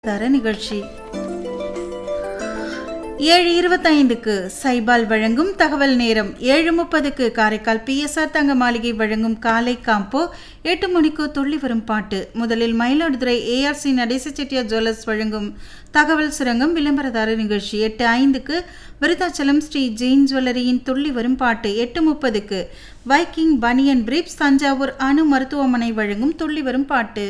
தர நிகழ்ச்சி ஏழு இருபத்தைந்துக்கு சைபால் வழங்கும் தகவல் நேரம் ஏழு முப்பதுக்கு காரைக்கால் பிஎஸ்ஆர் தங்க மாளிகை வழங்கும் காலை காம்போ எட்டு மணிக்கு துள்ளி வரும் பாட்டு முதலில் மயிலாடுதுறை ஏஆர்சி நடேச செட்டியார் ஜுவல்லர்ஸ் வழங்கும் தகவல் சுரங்கம் விளம்பரதார நிகழ்ச்சி எட்டு ஐந்துக்கு விருத்தாச்சலம் ஸ்ரீ ஜெயின் ஜுவல்லரியின் துள்ளி வரும் பாட்டு எட்டு முப்பதுக்கு வைக்கிங் பனியன் பிரீப்ஸ் தஞ்சாவூர் அணு மருத்துவமனை வழங்கும் துள்ளி வரும் பாட்டு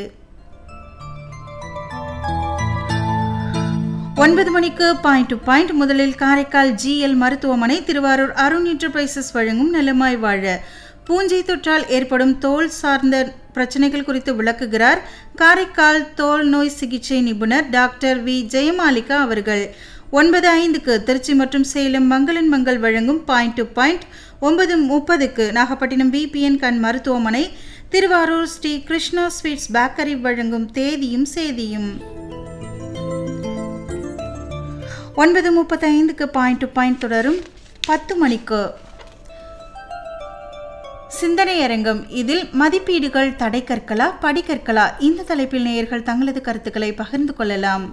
ஒன்பது மணிக்கு பாயிண்ட் டு பாயிண்ட் முதலில் காரைக்கால் ஜிஎல் மருத்துவமனை திருவாரூர் அருண் என்டர்பிரைசஸ் வழங்கும் நலமாய் வாழ பூஞ்சை தொற்றால் ஏற்படும் தோல் சார்ந்த பிரச்சனைகள் குறித்து விளக்குகிறார் காரைக்கால் தோல் நோய் சிகிச்சை நிபுணர் டாக்டர் வி ஜெயமாலிகா அவர்கள் ஒன்பது ஐந்துக்கு திருச்சி மற்றும் சேலம் மங்களன் மங்கள் வழங்கும் பாயிண்ட் டு பாயிண்ட் ஒன்பது முப்பதுக்கு நாகப்பட்டினம் பிபிஎன் கண் மருத்துவமனை திருவாரூர் ஸ்ரீ கிருஷ்ணா ஸ்வீட்ஸ் பேக்கரி வழங்கும் தேதியும் சேதியும் ஒன்பது முப்பத்தைந்துக்கு பாயிண்ட் டு பாயிண்ட் தொடரும் பத்து மணிக்கு சிந்தனை அரங்கம் இதில் மதிப்பீடுகள் தடை கற்களா படிக்கற்களா இந்த தலைப்பில் நேயர்கள் தங்களது கருத்துக்களை பகிர்ந்து கொள்ளலாம்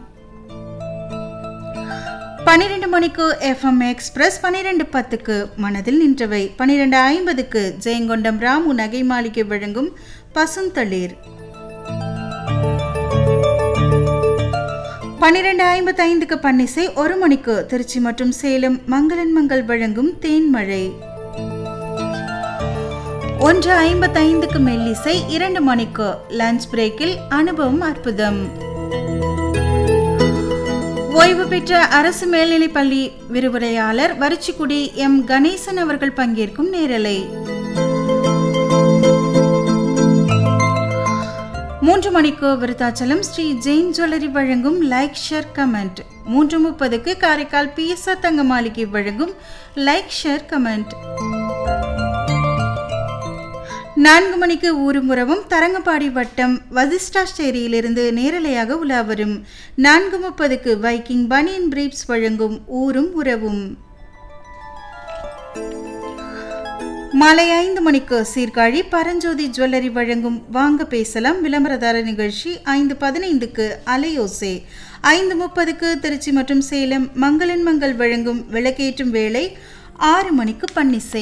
பன்னிரெண்டு மணிக்கு எஃப்எம் எக்ஸ்பிரஸ் பன்னிரெண்டு பத்துக்கு மனதில் நின்றவை பன்னிரெண்டு ஐம்பதுக்கு ஜெயங்கொண்டம் ராமு நகை மாளிகை வழங்கும் பசுந்தளிர் பன்னிரெண்டு ஐம்பத்தி ஐந்துக்கு பன்னிசை ஒரு மணிக்கு திருச்சி மற்றும் சேலம் மங்களன் மங்கள் வழங்கும் தேன்மழை ஒன்று ஐம்பத்தைந்துக்கு மெல்லிசை இரண்டு மணிக்கு லஞ்ச் பிரேக்கில் அனுபவம் அற்புதம் ஓய்வு பெற்ற அரசு மேல்நிலைப் பள்ளி விரிவுரையாளர் வரிச்சிக்குடி எம் கணேசன் அவர்கள் பங்கேற்கும் நேரலை மூன்று மணிக்கு விருத்தாச்சலம் ஸ்ரீ ஜெயின் ஜுவல்லரி வழங்கும் லைக் ஷேர் கமெண்ட் மூன்று முப்பதுக்கு காரைக்கால் பிஎஸ்ஆர் தங்க மாளிகை வழங்கும் லைக் ஷேர் கமெண்ட் நான்கு மணிக்கு ஊருமுறவும் தரங்கம்பாடி வட்டம் வசிஷ்டாச்சேரியிலிருந்து நேரலையாக உலா வரும் நான்கு முப்பதுக்கு வைக்கிங் பனியன் பிரீப்ஸ் வழங்கும் ஊரும் உறவும் மாலை ஐந்து மணிக்கு சீர்காழி பரஞ்சோதி ஜுவல்லரி வழங்கும் வாங்க பேசலாம் விளம்பரதார நிகழ்ச்சி ஐந்து பதினைந்துக்கு அலையோசே ஐந்து முப்பதுக்கு திருச்சி மற்றும் சேலம் மங்களன் மங்கள் வழங்கும் விளக்கேற்றும் வேளை ஆறு மணிக்கு பன்னிசை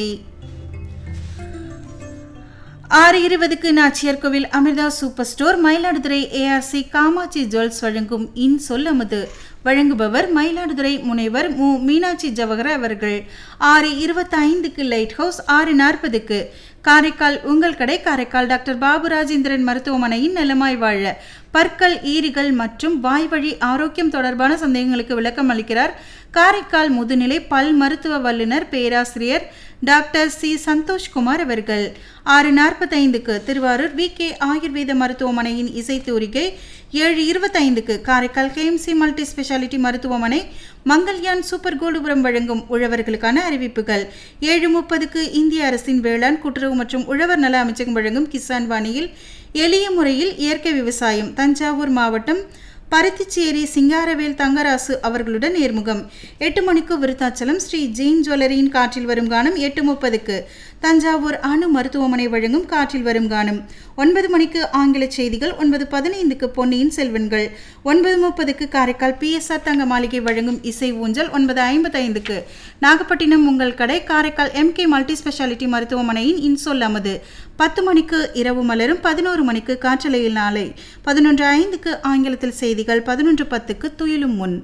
ஆறு இருபதுக்கு Nachiyar Koil Amirtha super store Mayiladuthurai ARC Kamatchi jewels வழங்கும் இன் சொல்லமுது வழங்குபவர் மயிலாடுதுறை முனைவர் மு மீனாட்சி ஜவஹர் அவர்கள் ஆறு இருபத்தைந்துக்கு லைட் ஹவுஸ் ஆறு நாற்பதுக்கு காரைக்கால் உங்கள் கடை காரைக்கால் டாக்டர் பாபு ராஜேந்திரன் மருத்துவமனையின் நலமாய் வாழ பற்கள் ஈரிகள் மற்றும் வாய்வழி ஆரோக்கியம் தொடர்பான சந்தேகங்களுக்கு விளக்கம் அளிக்கிறார் காரைக்கால் முதுநிலை பல் மருத்துவ வல்லுநர் பேராசிரியர் டாக்டர் சி சந்தோஷ்குமார் அவர்கள் ஆறு நாற்பத்தைந்துக்கு திருவாரூர் வி கே ஆயுர்வேத மருத்துவமனையின் இசை தூரிகை ஏழு இருபத்தைந்துக்கு காரைக்கால் கேஎம்சி மல்டி ஸ்பெஷாலிட்டி மருத்துவமனை மங்கல்யான் சூப்பர் கோல்டுபுரம் வழங்கும் உழவர்களுக்கான அறிவிப்புகள் ஏழு முப்பதுக்கு இந்திய அரசின் வேளாண் கூட்டுறவு மற்றும் உழவர் நல அமைச்சகம் வழங்கும் கிசான் வாணியில் எளிய முறையில் இயற்கை விவசாயம் தஞ்சாவூர் மாவட்டம் பருத்திச்சேரி சிங்காரவேல் தங்கராசு அவர்களுடன் நேர்முகம் எட்டு மணிக்கு விருத்தாச்சலம் ஸ்ரீ ஜெயின் ஜுவல்லரியின் காற்றில் வரும் கானம் எட்டு முப்பதுக்கு தஞ்சாவூர் அணு மருத்துவமனை வழங்கும் காற்றில் வரும் கானம் ஒன்பது மணிக்கு ஆங்கில செய்திகள் ஒன்பது பதினைந்துக்கு பொன்னியின் செல்வன்கள் ஒன்பது முப்பதுக்கு காரைக்கால் பிஎஸ்ஆர் தங்க மாளிகை வழங்கும் இசை ஊஞ்சல் ஒன்பது ஐம்பத்தைந்துக்கு நாகப்பட்டினம் உங்கள் கடை காரைக்கால் எம்கே மல்டி ஸ்பெஷாலிட்டி மருத்துவமனையின் இன்சொல் அமது பத்து மணிக்கு இரவு மலரும் பதினோரு மணிக்கு காற்றலையில் நாளை பதினொன்று ஐந்துக்கு ஆங்கிலத்தில் செய்திகள் பதினொன்று பத்துக்கு துயிலும் முன்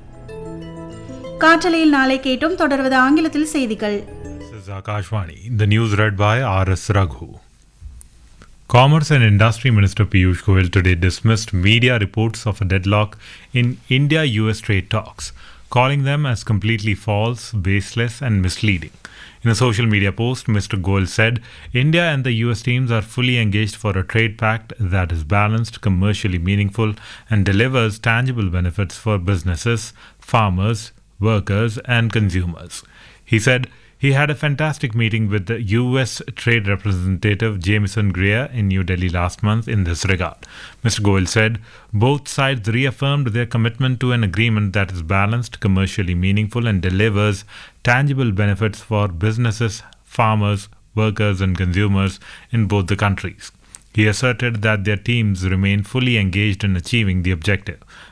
காற்றலையில் நாளை கேட்டோம் தொடர்வது ஆங்கிலத்தில் செய்திகள் This is Akashvani. The news read by R.S. Raghu. Commerce and Industry Minister Piyush Goyal today dismissed media reports of a deadlock in India US trade talks, calling them as completely false, baseless, and misleading. In a social media post, Mr. Goyal said India and the US teams are fully engaged for a trade pact that is balanced, commercially meaningful, and delivers tangible benefits for businesses, farmers, workers, and consumers. He said he had a fantastic meeting with the US Trade Representative Jameson Greer in New Delhi last month in this regard. Mr. Goyal said both sides reaffirmed their commitment to an agreement that is balanced, commercially meaningful, and delivers tangible benefits for businesses, farmers, workers, and consumers in both the countries. He asserted that their teams remain fully engaged in achieving the objective.